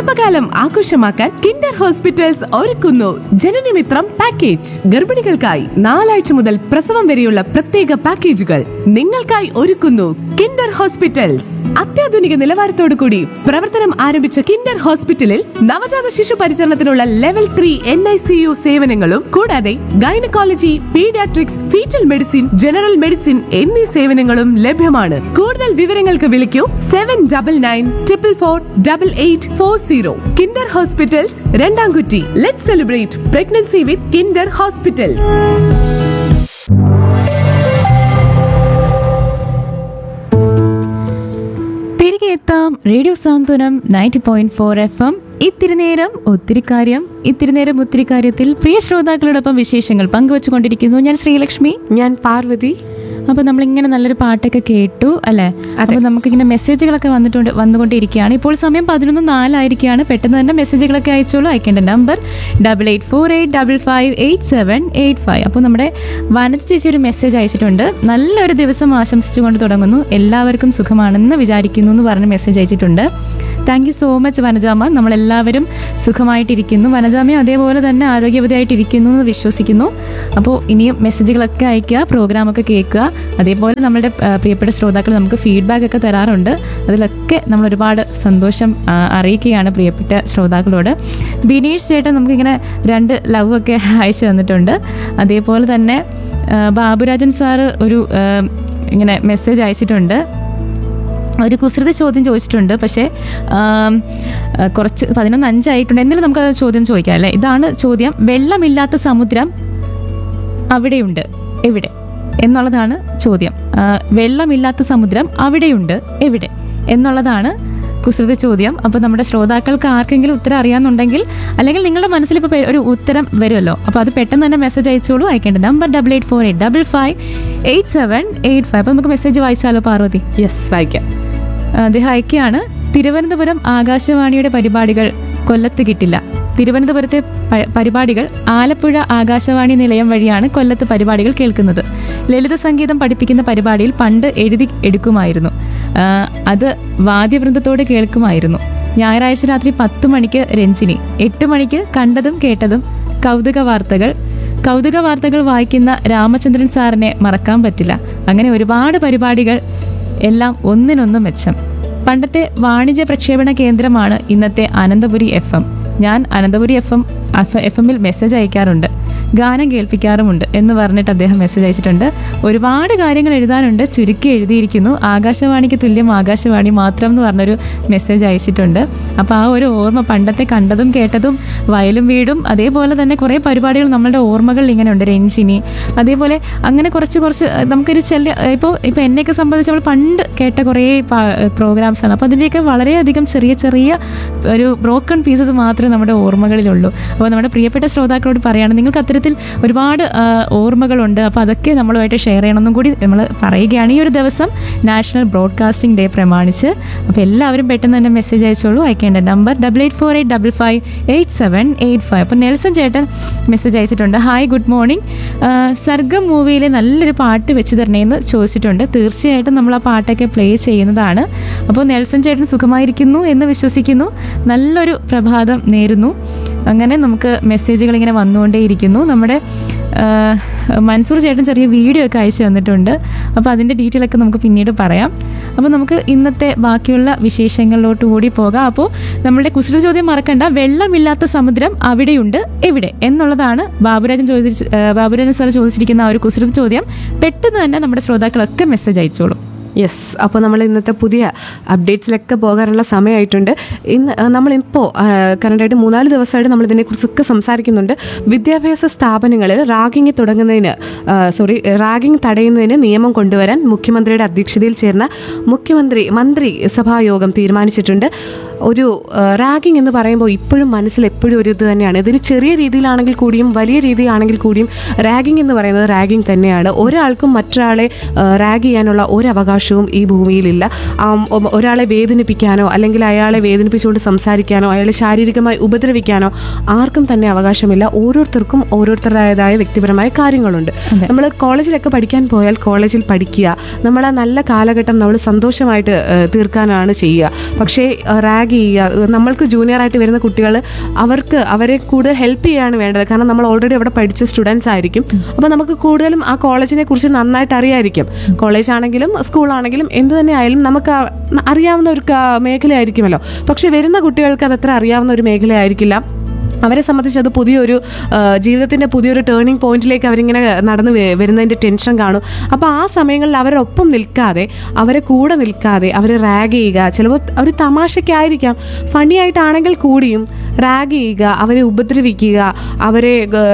ഗർഭകാലം ആഘോഷമാക്കാൻ Kinder hospitals ഒരുക്കുന്നു ജനനമിത്രം പാക്കേജ് ഗർഭിണികൾക്കായി നാലാഴ്ച മുതൽ പ്രസവം വരെയുള്ള പ്രത്യേക പാക്കേജുകൾ നിങ്ങൾക്കായി ഒരുക്കുന്നു കിൻഡർ ഹോസ്പിറ്റൽസ് അത്യാധുനിക നിലവാരത്തോടു കൂടി പ്രവർത്തനം ആരംഭിച്ച കിൻഡർ ഹോസ്പിറ്റലിൽ നവജാത ശിശു പരിചരണത്തിനുള്ള level three N I C U സേവനങ്ങളും കൂടാതെ gynaecology paediatrics foetal medicine general medicine എന്നീ സേവനങ്ങളും ലഭ്യമാണ് കൂടുതൽ വിവരങ്ങൾക്ക് വിളിക്കൂ seven double nine triple four double eight four zero Kinder hospitals Randamkutti let celebrate pregnancy with Kinder hospitals തിരികെ എത്താം radio Santhwanam ninety point four F M ഇത്തിരി നേരം ഒത്തിരി കാര്യം ഇത്തിരി നേരം ഒത്തിരി കാര്യത്തിൽ പ്രിയ ശ്രോതാക്കളോടൊപ്പം വിശേഷങ്ങൾ പങ്കുവച്ചുകൊണ്ടിരിക്കുന്നു ഞാൻ ശ്രീലക്ഷ്മി ഞാൻ പാർവതി അപ്പോൾ നമ്മളിങ്ങനെ നല്ലൊരു പാട്ടൊക്കെ കേട്ടു അല്ലേ അപ്പോൾ നമുക്കിങ്ങനെ മെസ്സേജുകളൊക്കെ വന്നിട്ടുണ്ട് വന്നുകൊണ്ടിരിക്കുകയാണ് ഇപ്പോൾ സമയം പതിനൊന്ന് നാലായിരിക്കുകയാണ് പെട്ടെന്ന് തന്നെ മെസ്സേജുകളൊക്കെ അയച്ചോളൂ അയക്കേണ്ട number double eight four eight double five eight seven eight five അപ്പോൾ നമ്മുടെ വനജ ചേച്ചി ഒരു മെസ്സേജ് അയച്ചിട്ടുണ്ട് നല്ലൊരു ദിവസം ആശംസിച്ചുകൊണ്ട് തുടങ്ങുന്നു എല്ലാവർക്കും സുഖമാണെന്ന് വിചാരിക്കുന്നു എന്ന് പറഞ്ഞ് മെസ്സേജ് അയച്ചിട്ടുണ്ട് താങ്ക് യു സോ മച്ച് വനജാമ നമ്മളെല്ലാവരും സുഖമായിട്ടിരിക്കുന്നു വനജാമയും അതേപോലെ തന്നെ ആരോഗ്യവതിയായിട്ടിരിക്കുന്നു എന്ന് വിശ്വസിക്കുന്നു അപ്പോൾ ഇനിയും മെസ്സേജുകളൊക്കെ അയക്കുക പ്രോഗ്രാമൊക്കെ കേൾക്കുക അതേപോലെ നമ്മുടെ ആ, പ്രിയപ്പെട്ട ശ്രോതാക്കൾ നമുക്ക് ഫീഡ്ബാക്ക് ഒക്കെ തരാറുണ്ട് അതിലൊക്കെ നമ്മൾ ഒരുപാട് സന്തോഷം ആ, അറിയിക്കുകയാണ് പ്രിയപ്പെട്ട ശ്രോതാക്കളോട് ബിനീഷ് ചേട്ടൻ നമുക്കിങ്ങനെ രണ്ട് ലവ് ഒക്കെ അയച്ചു തന്നിട്ടുണ്ട് അതേപോലെ തന്നെ ആ, ബാബുരാജൻ സാറ് ഒരു ആ, ഇങ്ങനെ മെസ്സേജ് അയച്ചിട്ടുണ്ട് ഒരു കുസൃത ചോദ്യം ചോദിച്ചിട്ടുണ്ട് പക്ഷേ ആം, ആ, കുറച്ച് പതിനൊന്ന് അഞ്ചായിട്ടുണ്ട് എന്നാലും നമുക്ക് ആ ചോദ്യം ചോദിക്കാം അല്ലേ ഇതാണ് ചോദ്യം വെള്ളമില്ലാത്ത സമുദ്രം അവിടെയുണ്ട് എവിടെ എന്നുള്ളതാണ് ചോദ്യം ആ, വെള്ളമില്ലാത്ത സമുദ്രം അവിടെയുണ്ട് എവിടെ എന്നുള്ളതാണ് കുസൃത ചോദ്യം അപ്പോൾ നമ്മുടെ ശ്രോതാക്കൾക്ക് ആർക്കെങ്കിലും ഉത്തരം അറിയാമെന്നുണ്ടെങ്കിൽ അല്ലെങ്കിൽ നിങ്ങളുടെ മനസ്സിൽ ഇപ്പോൾ ഒരു ഉത്തരം വരുമല്ലോ അപ്പോൾ അത് പെട്ടെന്ന് തന്നെ മെസ്സേജ് അയച്ചോളൂ അയക്കേണ്ട number double eight four eight double five eight seven eight five അപ്പോൾ നമുക്ക് മെസ്സേജ് വായിച്ചാലോ പാർവതി യെസ് വായിക്കാം അദ്ദേഹം അയക്കുകയാണ് തിരുവനന്തപുരം ആകാശവാണിയുടെ പരിപാടികൾ കൊല്ലത്ത് കിട്ടില്ല തിരുവനന്തപുരത്തെ പ- പരിപാടികൾ ആലപ്പുഴ ആകാശവാണി നിലയം വഴിയാണ് കൊല്ലത്ത് പരിപാടികൾ കേൾക്കുന്നത് ലളിത സംഗീതം പഠിപ്പിക്കുന്ന പരിപാടിയിൽ പണ്ട് എഴുതി എടുക്കുമായിരുന്നു ആ, അത് വാദ്യവൃന്ദത്തോടെ കേൾക്കുമായിരുന്നു ഞായറാഴ്ച രാത്രി പത്ത് മണിക്ക് രഞ്ജിനി എട്ട് മണിക്ക് കണ്ടതും കേട്ടതും കൗതുക വാർത്തകൾ കൗതുക വാർത്തകൾ വായിക്കുന്ന രാമചന്ദ്രൻ സാറിനെ മറക്കാൻ പറ്റില്ല അങ്ങനെ ഒരുപാട് പരിപാടികൾ എല്ലാം ഒന്നിനൊന്ന് മെച്ചം പണ്ടത്തെ വാണിജ്യ പ്രക്ഷേപണ കേന്ദ്രമാണ് ഇന്നത്തെ അനന്തപുരി എഫ് എം ഞാൻ അനന്തപുരി എഫ് എം എഫ് എമ്മിൽ മെസ്സേജ് അയക്കാറുണ്ട് ഗാനം കേൾപ്പിക്കാറുമുണ്ട് എന്ന് പറഞ്ഞിട്ട് അദ്ദേഹം മെസ്സേജ് അയച്ചിട്ടുണ്ട് ഒരുപാട് കാര്യങ്ങൾ എഴുതാനുണ്ട് ചുരുക്കി എഴുതിയിരിക്കുന്നു ആകാശവാണിക്ക് തുല്യം ആകാശവാണി മാത്രം എന്ന് പറഞ്ഞൊരു മെസ്സേജ് അയച്ചിട്ടുണ്ട് അപ്പോൾ ആ ഒരു ഓർമ്മ പണ്ടത്തെ കണ്ടതും കേട്ടതും വയലും വീടും അതേപോലെ തന്നെ കുറേ പരിപാടികൾ നമ്മളുടെ ഓർമ്മകളിൽ ഇങ്ങനെ ഉണ്ട് രഞ്ജിനി അതേപോലെ അങ്ങനെ കുറച്ച് കുറച്ച് അഹ് നമുക്കൊരു ചെല്ല ഇപ്പോൾ ഇപ്പോൾ എന്നെയൊക്കെ സംബന്ധിച്ച് നമ്മൾ പണ്ട് കേട്ട കുറേ പ്രോഗ്രാംസ് ആണ് അപ്പോൾ അതിൻ്റെയൊക്കെ വളരെയധികം ചെറിയ ചെറിയ ഒരു ബ്രോക്കൺ പീസസ് മാത്രമേ നമ്മുടെ ഓർമ്മകളിലുള്ളൂ അപ്പോൾ നമ്മുടെ പ്രിയപ്പെട്ട ശ്രോതാക്കളോട് പറയുകയാണ് നിങ്ങൾക്ക് അത്തരത്തിൽ ഒരുപാട് ആ, ഓർമ്മകളുണ്ട് അപ്പോൾ അതൊക്കെ നമ്മളുമായിട്ട് ഷെയർ ചെയ്യണമെന്നും കൂടി നമ്മൾ പറയുകയാണ് ഈ ഒരു ദിവസം നാഷണൽ ബ്രോഡ്കാസ്റ്റിംഗ് ഡേ പ്രമാണിച്ച് അപ്പോൾ എല്ലാവരും പെട്ടെന്ന് തന്നെ മെസ്സേജ് അയച്ചോളൂ അയക്കേണ്ട number double eight four eight double five eight seven eight five അപ്പോൾ നെൽസൺ ചേട്ടൻ മെസ്സേജ് അയച്ചിട്ടുണ്ട് ഹായ് ഗുഡ് മോർണിംഗ് സർഗം മൂവിയിലെ നല്ലൊരു പാട്ട് വെച്ച് തരണേന്ന് ചോദിച്ചിട്ടുണ്ട് തീർച്ചയായിട്ടും നമ്മൾ ആ പാട്ടൊക്കെ പ്ലേ ചെയ്യുന്നതാണ് അപ്പോൾ നെൽസൺ ചേട്ടൻ സുഖമായിരിക്കുന്നു എന്ന് വിശ്വസിക്കുന്നു നല്ലൊരു പ്രഭാതം നേരുന്നു അങ്ങനെ നമുക്ക് മെസ്സേജുകൾ ഇങ്ങനെ വന്നുകൊണ്ടേയിരിക്കുന്നു നമ്മുടെ ആ, മൻസൂർ ചേട്ടൻ ചെറിയ വീഡിയോ ഒക്കെ അയച്ചു തന്നിട്ടുണ്ട് അപ്പോൾ അതിൻ്റെ ഡീറ്റെയിൽ ഒക്കെ നമുക്ക് പിന്നീട് പറയാം അപ്പോൾ നമുക്ക് ഇന്നത്തെ ബാക്കിയുള്ള വിശേഷങ്ങളിലോട്ട് കൂടി പോകാം അപ്പോൾ നമ്മളുടെ കുസൃത ചോദ്യം മറക്കണ്ട വെള്ളമില്ലാത്ത സമുദ്രം അവിടെയുണ്ട് എവിടെ എന്നുള്ളതാണ് ബാബുരാജൻ ചോദിച്ച് ആ, ബാബുരാജൻ സാർ ചോദിച്ചിരിക്കുന്ന ആ ഒരു കുസൃത ചോദ്യം പെട്ടെന്ന് തന്നെ നമ്മുടെ ശ്രോതാക്കളൊക്കെ മെസ്സേജ് അയച്ചോളും യെസ് അപ്പോൾ നമ്മൾ ഇന്നത്തെ പുതിയ അപ്ഡേറ്റ്സിലൊക്കെ പോകാനുള്ള സമയമായിട്ടുണ്ട് ഇന്ന് ആ, നമ്മളിപ്പോൾ കറണ്ടായിട്ട് മൂന്നാല് ദിവസമായിട്ട് നമ്മൾ ഇതിനെക്കുറിച്ചൊക്കെ സംസാരിക്കുന്നുണ്ട് വിദ്യാഭ്യാസ സ്ഥാപനങ്ങളിൽ റാഗിങ് തുടങ്ങുന്നതിന് സോറി റാഗിങ് തടയുന്നതിന് നിയമം കൊണ്ടുവരാൻ മുഖ്യമന്ത്രിയുടെ അധ്യക്ഷതയിൽ ചേർന്ന മുഖ്യമന്ത്രി മന്ത്രി സഭാ യോഗം തീരുമാനിച്ചിട്ടുണ്ട് ഒരു റാഗിങ് എന്ന് പറയുമ്പോൾ ഇപ്പോഴും മനസ്സിൽ എപ്പോഴും ഒരു ഇത് തന്നെയാണ് ഇതിന് ചെറിയ രീതിയിലാണെങ്കിൽ കൂടിയും വലിയ രീതിയാണെങ്കിൽ കൂടിയും റാഗിങ് എന്ന് പറയുന്നത് റാഗിങ് തന്നെയാണ് ഒരാൾക്കും മറ്റൊരാളെ റാഗ് ചെയ്യാനുള്ള ഒരു അവകാശം അവകാശവും ഈ ഭൂമിയിലില്ല ആം, ഒ- ഒരാളെ വേദനിപ്പിക്കാനോ അല്ലെങ്കിൽ അയാളെ വേദനിപ്പിച്ചുകൊണ്ട് സംസാരിക്കാനോ അയാളെ ശാരീരികമായി ഉപദ്രവിക്കാനോ ആർക്കും തന്നെ അവകാശമില്ല ഓരോരുത്തർക്കും ഓരോരുത്തരുടേതായ വ്യക്തിപരമായ കാര്യങ്ങളുണ്ട് നമ്മൾ കോളേജിലൊക്കെ പഠിക്കാൻ പോയാൽ കോളേജിൽ പഠിക്കുക നമ്മൾ ആ നല്ല കാലഘട്ടം നമ്മൾ സന്തോഷമായിട്ട് ഏഹ്, തീർക്കാനാണ് ചെയ്യുക പക്ഷേ റാഗ് ചെയ്യുക നമ്മൾക്ക് ജൂനിയറായിട്ട് വരുന്ന കുട്ടികൾ അവർക്ക് അവരെ കൂടുതൽ ഹെൽപ്പ് ചെയ്യുകയാണ് വേണ്ടത് കാരണം നമ്മൾ ഓൾറെഡി അവിടെ പഠിച്ച സ്റ്റുഡൻസ് ആയിരിക്കും അപ്പോൾ നമുക്ക് കൂടുതലും ആ കോളേജിനെ കുറിച്ച് നന്നായിട്ട് അറിയായിരിക്കും കോളേജ് ആണെങ്കിലും സ്കൂളാണെങ്കിലും എന്ത് തന്നെ ആയാലും നമുക്ക് ആ- അറിയാവുന്ന ഒരു ക- മേഖലയായിരിക്കുമല്ലോ പക്ഷെ വരുന്ന കുട്ടികൾക്ക് അതത്ര അറിയാവുന്ന ഒരു മേഖലയായിരിക്കില്ല അവരെ സംബന്ധിച്ച് അത് പുതിയൊരു ആ, ജീവിതത്തിന്റെ പുതിയൊരു ടേണിംഗ് പോയിന്റിലേക്ക് അവരിങ്ങനെ നടന്ന് വെ- വരുന്നതിന്റെ ടെൻഷൻ കാണും അപ്പോൾ ആ സമയങ്ങളിൽ അവരൊപ്പം നിൽക്കാതെ അവരെ കൂടെ നിൽക്കാതെ അവരെ റാഗ് ചെയ്യുക ചിലപ്പോൾ ഒരു തമാശയ്ക്കായിരിക്കാം ഫണി ആയിട്ടാണെങ്കിൽ കൂടിയും റാഗ് ചെയ്യുക അവരെ ഉപദ്രവിക്കുക അവരെ ആ,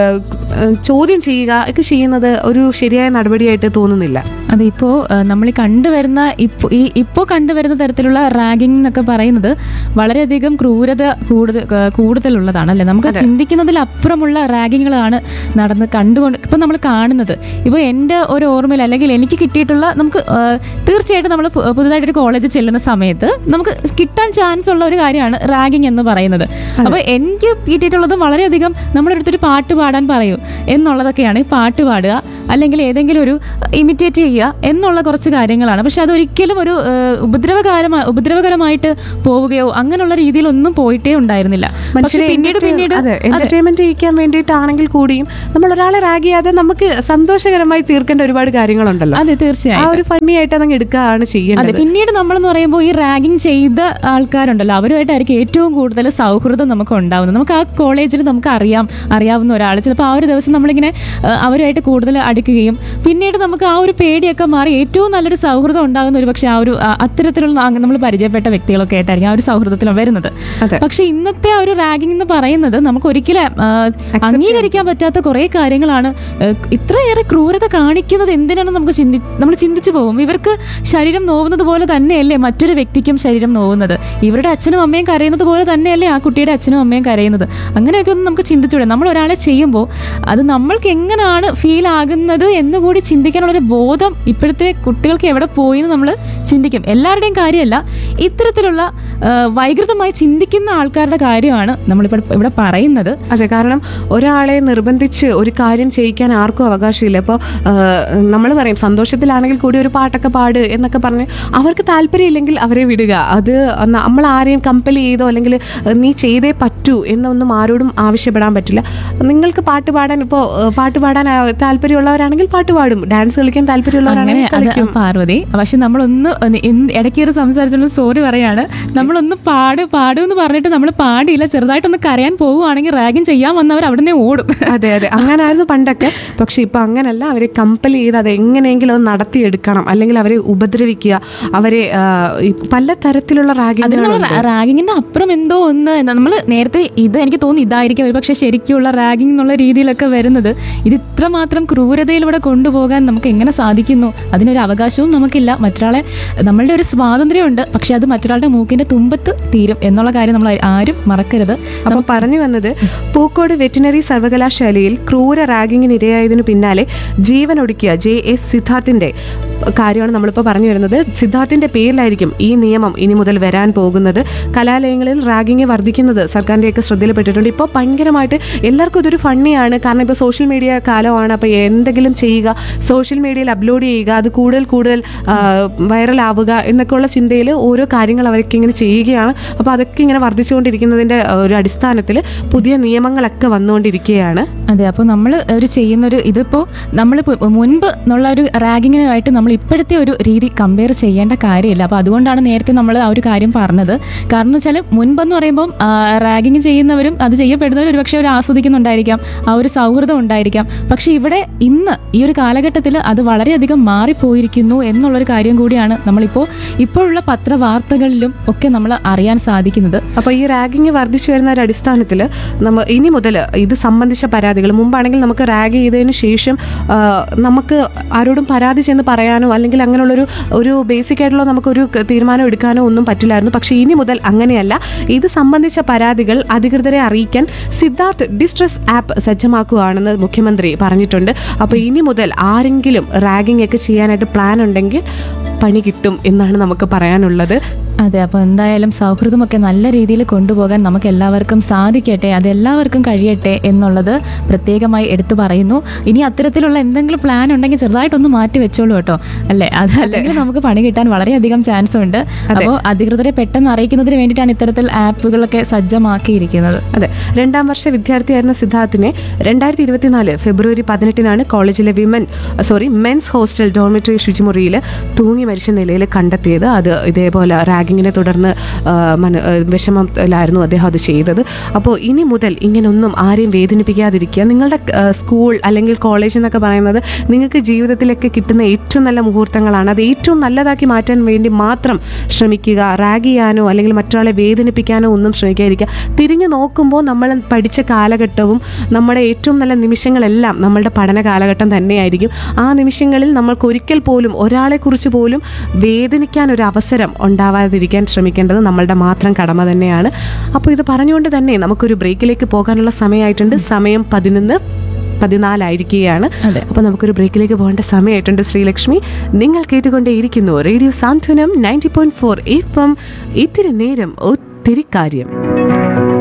ചോദ്യം ചെയ്യുക ഒക്കെ ചെയ്യുന്നത് ഒരു ശരിയായ നടപടിയായിട്ട് തോന്നുന്നില്ല അതെ ഇപ്പോൾ നമ്മൾ ഈ കണ്ടുവരുന്ന ഇപ്പോൾ ഈ ഇപ്പോൾ കണ്ടുവരുന്ന തരത്തിലുള്ള റാഗിംഗ് എന്നൊക്കെ പറയുന്നത് വളരെയധികം ക്രൂരത കൂടുതൽ ഏഹ് കൂടുതലുള്ളതാണ് അല്ലേ നമുക്ക് ചിന്തിക്കുന്നതിലപ്പുറമുള്ള റാഗിങ്ങുകളാണ് നടന്ന് കണ്ടുകൊണ്ട് ഇപ്പം നമ്മൾ കാണുന്നത് ഇപ്പോൾ എൻ്റെ ഒരു ഓർമ്മയിൽ അല്ലെങ്കിൽ എനിക്ക് കിട്ടിയിട്ടുള്ള നമുക്ക് ഏഹ് തീർച്ചയായിട്ടും നമ്മൾ പുതുതായിട്ടൊരു കോളേജിൽ ചെല്ലുന്ന സമയത്ത് നമുക്ക് കിട്ടാൻ ചാൻസ് ഉള്ള ഒരു കാര്യമാണ് റാഗിങ് എന്ന് പറയുന്നത് അപ്പോൾ എനിക്ക് കിട്ടിയിട്ടുള്ളത് വളരെയധികം നമ്മുടെ അടുത്തൊരു പാട്ട് പാടാൻ പറയൂ എന്നുള്ളതൊക്കെയാണ് ഈ പാട്ട് പാടുക അല്ലെങ്കിൽ ഏതെങ്കിലും ഒരു ഇമിറ്റേറ്റ് ചെയ്യുക എന്നുള്ള കുറച്ച് കാര്യങ്ങളാണ് പക്ഷെ അതൊരിക്കലും ഒരു ഏഹ്, ഉപദ്രവകരമായി ഉപദ്രവകരമായിട്ട് പോവുകയോ അങ്ങനെയുള്ള രീതിയിലൊന്നും പോയിട്ടേ ഉണ്ടായിരുന്നില്ല പക്ഷെ മനുഷ്യരെ പിന്നീട് പിന്നീട് അതെ എന്റർടൈൻമെന്റ് ചെയ്യിക്കാൻ വേണ്ടിയിട്ടാണെങ്കിൽ കൂടിയും നമ്മൾ ഒരാളെ റാഗ് ചെയ്യാതെ നമുക്ക് സന്തോഷകരമായി തീർക്കേണ്ട ഒരുപാട് കാര്യങ്ങളുണ്ടല്ലോ അതെ ആ തീർച്ചയായും ഒരു ഫണ്ണി ആയിട്ട് അതങ്ങ് എടുക്കുകയാണ് അതെ ചെയ്യേണ്ടത് പിന്നീട് നമ്മളെന്ന് പറയുമ്പോൾ ഈ റാഗിങ് ചെയ്ത ആൾക്കാരുണ്ടല്ലോ അവരുമായിട്ടായിരിക്കും ഏറ്റവും കൂടുതൽ സൗഹൃദം നമുക്ക് ഉണ്ടാവുന്നത് നമുക്ക് ആ കോളേജിൽ നമുക്ക് അറിയാം അറിയാവുന്ന ഒരാൾ ചിലപ്പോൾ ആ ഒരു ദിവസം നമ്മളിങ്ങനെ ആ, അവരുമായിട്ട് കൂടുതൽ അടുക്കുകയും പിന്നീട് നമുക്ക് ആ ഒരു പേടിയൊക്കെ മാറി ഏറ്റവും നല്ലൊരു സൗഹൃദം ഉണ്ടാകുന്ന ഒരു പക്ഷേ ആ ഒരു ആ, അത്തരത്തിലുള്ള നമ്മൾ പരിചയപ്പെട്ട വ്യക്തികളൊക്കെ ആയിട്ടായിരിക്കും ആ ഒരു സൗഹൃദത്തിൽ വരുന്നത് അതെ. പക്ഷെ ഇന്നത്തെ ആ ഒരു റാഗിംഗ് എന്ന് പറയുന്നത് നമുക്ക് ഒരിക്കലും ആ, അംഗീകരിക്കാൻ പറ്റാത്ത കുറേ കാര്യങ്ങളാണ് ഏഹ്, ഇത്രയേറെ ക്രൂരത കാണിക്കുന്നത് എന്തിനാണ് നമുക്ക് ചിന്തി നമ്മൾ ചിന്തിച്ചു പോകും ഇവർക്ക് ശരീരം നോവുന്നത് പോലെ തന്നെയല്ലേ മറ്റൊരു വ്യക്തിക്കും ശരീരം നോവുന്നത് ഇവരുടെ അച്ഛനും അമ്മയും കരയുന്നത് പോലെ തന്നെയല്ലേ ആ കുട്ടിയുടെ അച്ഛനും അമ്മയും കരയുന്നത് അങ്ങനെയൊക്കെ ഒന്ന് നമുക്ക് ചിന്തിച്ചൂടെ നമ്മൾ ഒരാളെ ചെയ്യുമ്പോൾ അത് നമ്മൾക്ക് എങ്ങനെയാണ് ഫീൽ ആകുന്നത് എന്ന് കൂടി ചിന്തിക്കാനുള്ളൊരു ബോധം ഇപ്പോഴത്തെ കുട്ടികൾക്ക് എവിടെ പോയി എന്ന് നമ്മൾ ചിന്തിക്കും എല്ലാവരുടെയും കാര്യമല്ല ഇത്തരത്തിലുള്ള ആ, വൈകൃതമായി ചിന്തിക്കുന്ന ആൾക്കാരുടെ കാര്യമാണ് നമ്മളിപ്പോൾ ഇവിടെ പറയുന്നത് അതെ കാരണം ഒരാളെ നിർബന്ധിച്ച് ഒരു കാര്യം ചെയ്യിക്കാൻ ആർക്കും അവകാശമില്ല ഇപ്പോൾ നമ്മൾ പറയും സന്തോഷത്തിലാണെങ്കിൽ കൂടി ഒരു പാട്ടൊക്കെ പാട് എന്നൊക്കെ പറഞ്ഞ് അവർക്ക് താല്പര്യമില്ലെങ്കിൽ അവരെ വിടുക അത് നമ്മൾ ആരെയും കമ്പൽ ചെയ്തോ അല്ലെങ്കിൽ നീ ചെയ്തേ പറ്റൂ എന്നൊന്നും ആരോടും ആവശ്യപ്പെടാൻ പറ്റില്ല നിങ്ങൾക്ക് പാട്ട് പാടാൻ ഇപ്പോൾ പാട്ട് പാടാൻ ആ, താല്പര്യമുള്ളവരാണെങ്കിൽ പാട്ട് പാടും ഡാൻസ് കളിക്കാൻ അങ്ങനെ താല്പര്യമുള്ളവരാണെങ്കിൽ അത് കളിക്കും പാർവതി പക്ഷെ നമ്മളൊന്ന് ഒന്ന് എന്ത് ഇടയ്ക്ക് ഒരു സംസാരിച്ചുള്ള സോറി പറയാണ് നമ്മളൊന്ന് പാട് പാടും എന്ന് പറഞ്ഞിട്ട് നമ്മൾ പാടിയില്ല ചെറുതായിട്ടൊന്ന് കരയാൻ പോവുകയാണെങ്കിൽ റാഗിങ് ചെയ്യാൻ വന്നവർ അവിടെ നിന്ന് ഓടും അതെ അതെ അങ്ങനായിരുന്നു പണ്ടൊക്കെ പക്ഷെ ഇപ്പൊ അങ്ങനല്ല അവരെ കമ്പൽ ചെയ്ത് അത് എങ്ങനെയെങ്കിലും അത് നടത്തിയെടുക്കണം അല്ലെങ്കിൽ അവരെ ഉപദ്രവിക്കുക അവരെ ആ, ഈ പല തരത്തിലുള്ള അതിന് നമ്മൾ റാഗിങ് റാഗിങ്ങിന്റെ അപ്പുറം എന്തോ ഒന്ന് നമ്മൾ നേരത്തെ ഇത് എനിക്ക് തോന്നുന്നു ഇതായിരിക്കും ഒരു പക്ഷേ ശരിക്കുള്ള റാഗിങ് എന്നുള്ള രീതിയിലൊക്കെ വരുന്നത് ഇത് ഇത്രമാത്രം ക്രൂരതയിലൂടെ കൊണ്ടുപോകാൻ നമുക്ക് എങ്ങനെ സാധിക്കുന്നു അതിനൊരു അവകാശവും നമുക്കില്ല മറ്റൊരാളെ നമ്മളുടെ ഒരു സ്വാതന്ത്ര്യമുണ്ട് പക്ഷെ അത് മറ്റൊരാളുടെ മൂക്കിന്റെ തുമ്പത്ത് തീരും എന്നുള്ള കാര്യം നമ്മൾ ആരും മറക്കരുത് അപ്പൊ പറഞ്ഞു വന്നത് പൂക്കോട് വെറ്റിനറി സർവകലാശാലയിൽ ക്രൂര റാഗിങ്ങിന് ഇരയായതിനു പിന്നാലെ ജീവനൊടുക്കിയ ജെ എസ് സിദ്ധാർത്ഥിന്റെ കാര്യമാണ് നമ്മളിപ്പോൾ പറഞ്ഞു വരുന്നത് സിദ്ധാർത്ഥിന്റെ പേരിലായിരിക്കും ഈ നിയമം ഇനി മുതൽ വരാൻ പോകുന്നത് കലാലയങ്ങളിൽ റാഗിങ് വർദ്ധിക്കുന്നത് സർക്കാരിൻ്റെയൊക്കെ ശ്രദ്ധയിൽപ്പെട്ടിട്ടുണ്ട് ഇപ്പോൾ ഭയങ്കരമായിട്ട് എല്ലാവർക്കും ഇതൊരു ഫണ്ണിയാണ് കാരണം ഇപ്പോൾ സോഷ്യൽ മീഡിയ കാലമാണ് അപ്പോൾ എന്തെങ്കിലും ചെയ്യുക സോഷ്യൽ മീഡിയയിൽ അപ്ലോഡ് ചെയ്യുക അത് കൂടുതൽ കൂടുതൽ വൈറലാവുക എന്നൊക്കെയുള്ള ചിന്തയിൽ ഓരോ കാര്യങ്ങൾ അവരൊക്കെ ഇങ്ങനെ ചെയ്യുകയാണ് അപ്പോൾ അതൊക്കെ ഇങ്ങനെ വർദ്ധിച്ചുകൊണ്ടിരിക്കുന്നതിൻ്റെ ആ, ഒരു അടിസ്ഥാനത്തിൽ പുതിയ നിയമങ്ങളൊക്കെ വന്നുകൊണ്ടിരിക്കുകയാണ് അതെ അപ്പോൾ നമ്മൾ ഒരു ചെയ്യുന്നൊരു ഇതിപ്പോൾ നമ്മൾ മുൻപ് എന്നുള്ള ഒരു റാഗിങ്ങിനുമായിട്ട് നമ്മൾ ഇപ്പോഴത്തെ ഒരു രീതി കമ്പയർ ചെയ്യേണ്ട കാര്യമില്ല അപ്പോൾ അതുകൊണ്ടാണ് നേരത്തെ നമ്മൾ ആ ഒരു കാര്യം പറഞ്ഞത് കാരണം എന്ന് വെച്ചാൽ മുൻപെന്ന് പറയുമ്പം റാഗിങ് ചെയ്യുന്നവരും അത് ചെയ്യപ്പെടുന്നവരും ഒരുപക്ഷെ അവർ ആസ്വദിക്കുന്നുണ്ടായിരിക്കാം ആ ഒരു സൗഹൃദം ഉണ്ടായിരിക്കാം പക്ഷേ ഇവിടെ ഇന്ന് ഈ ഒരു കാലഘട്ടത്തിൽ അത് വളരെയധികം മാറിപ്പോയിരിക്കുന്നു എന്നുള്ളൊരു കാര്യം കൂടിയാണ് നമ്മളിപ്പോൾ ഇപ്പോഴുള്ള പത്രവാർത്തകളിലും ഒക്കെ നമ്മൾ അറിയാൻ സാധിക്കുന്നത് അപ്പോൾ ഈ റാഗിങ് വർദ്ധിച്ചു വരുന്ന ഒരു അടിസ്ഥാനത്തിൽ സാഹചര്യത്തിൽ നമ്മ ഇനി മുതൽ ഇത് സംബന്ധിച്ച പരാതികൾ മുമ്പാണെങ്കിൽ നമുക്ക് റാഗ് ചെയ്തതിന് ശേഷം ആ, നമുക്ക് ആരോടും പരാതി ചെന്ന് പറയാനോ അല്ലെങ്കിൽ അങ്ങനെയുള്ളൊരു ഒരു ബേസിക് ആയിട്ടുള്ള നമുക്കൊരു ക- തീരുമാനം എടുക്കാനോ ഒന്നും പറ്റില്ലായിരുന്നു പക്ഷേ ഇനി മുതൽ അങ്ങനെയല്ല ഇത് സംബന്ധിച്ച പരാതികൾ അധികൃതരെ അറിയിക്കാൻ സിദ്ധാർത്ഥ് ഡിസ്ട്രസ് ആപ്പ് സജ്ജമാക്കുകയാണെന്ന് മുഖ്യമന്ത്രി പറഞ്ഞിട്ടുണ്ട് അപ്പോൾ ഇനി മുതൽ ആരെങ്കിലും റാഗിംഗ് ഒക്കെ ചെയ്യാനായിട്ട് പ്ലാൻ ഉണ്ടെങ്കിൽ പണി കിട്ടും എന്നാണ് നമുക്ക് പറയാനുള്ളത് അതെ അപ്പോൾ എന്തായാലും സൗഹൃദമൊക്കെ നല്ല രീതിയിൽ കൊണ്ടുപോകാൻ നമുക്ക് എല്ലാവർക്കും സാധിക്കട്ടെ അത് എല്ലാവർക്കും കഴിയട്ടെ എന്നുള്ളത് പ്രത്യേകമായി എടുത്തു പറയുന്നു ഇനി അത്തരത്തിലുള്ള എന്തെങ്കിലും പ്ലാൻ ഉണ്ടെങ്കിൽ ചെറുതായിട്ടൊന്ന് മാറ്റി വെച്ചോളൂ കേട്ടോ അല്ലേ അത് അല്ലെങ്കിൽ നമുക്ക് പണി കിട്ടാൻ വളരെയധികം ചാൻസ് ഉണ്ട് അപ്പോൾ അധികൃതരെ പെട്ടെന്ന് അറിയിക്കുന്നതിന് വേണ്ടിയിട്ടാണ് ഇത്തരത്തിൽ ആപ്പുകളൊക്കെ സജ്ജമാക്കിയിരിക്കുന്നത് അതെ രണ്ടാം വർഷ വിദ്യാർത്ഥിയായിരുന്ന സിദ്ധാർത്ഥിനെ രണ്ടായിരത്തി ഇരുപത്തിനാല് ഫെബ്രുവരി പതിനെട്ടിനാണ് കോളേജിലെ women sorry men's hostel dormitory ശുചിമുറിയിൽ തൂങ്ങി മരിച്ച നിലയിൽ കണ്ടെത്തിയത് അത് ഇതേപോലെ റാഗിങ്ങിനെ തുടർന്ന് ആ, മന- ആ, വിഷമത്തിലായിരുന്നു അദ്ദേഹം അത് ചെയ്തത് അപ്പോൾ ഇനി മുതൽ ഇങ്ങനൊന്നും ആരെയും വേദനിപ്പിക്കാതിരിക്കുക നിങ്ങളുടെ ആ, സ്കൂൾ അല്ലെങ്കിൽ കോളേജ് എന്നൊക്കെ പറയുന്നത് നിങ്ങൾക്ക് ജീവിതത്തിലൊക്കെ കിട്ടുന്ന ഏറ്റവും നല്ല മുഹൂർത്തങ്ങളാണ് അത് ഏറ്റവും നല്ലതാക്കി മാറ്റാൻ വേണ്ടി മാത്രം ശ്രമിക്കുക റാഗ് ചെയ്യാനോ അല്ലെങ്കിൽ മറ്റൊരാളെ വേദനിപ്പിക്കാനോ ഒന്നും ശ്രമിക്കാതിരിക്കുക തിരിഞ്ഞു നോക്കുമ്പോൾ നമ്മൾ പഠിച്ച കാലഘട്ടവും നമ്മുടെ ഏറ്റവും നല്ല നിമിഷങ്ങളെല്ലാം നമ്മളുടെ പഠന കാലഘട്ടം തന്നെയായിരിക്കും ആ നിമിഷങ്ങളിൽ നമ്മൾക്ക് ഒരിക്കൽ പോലും ഒരാളെക്കുറിച്ച് പോലും വേദനിക്കാൻ ഒരു അവസരം ഉണ്ടാവാതിരിക്കാൻ ശ്രമിക്കേണ്ടത് നമ്മളുടെ മാത്രം കടമ തന്നെയാണ് അപ്പോൾ ഇത് പറഞ്ഞുകൊണ്ട് തന്നെ നമുക്കൊരു ബ്രേക്കിലേക്ക് പോകാനുള്ള സമയമായിട്ടുണ്ട് സമയം പതിനൊന്ന് പതിനാലായിരിക്കുകയാണ് അതെ. അപ്പോൾ നമുക്കൊരു ബ്രേക്കിലേക്ക് പോകേണ്ട സമയമായിട്ടുണ്ട് ശ്രീലക്ഷ്മി നിങ്ങൾ കേട്ടുകൊണ്ടേയിരിക്കുന്നു radio Santhwanam ninety point four F M ഇത്തിരി നേരം ഒത്തിരി കാര്യം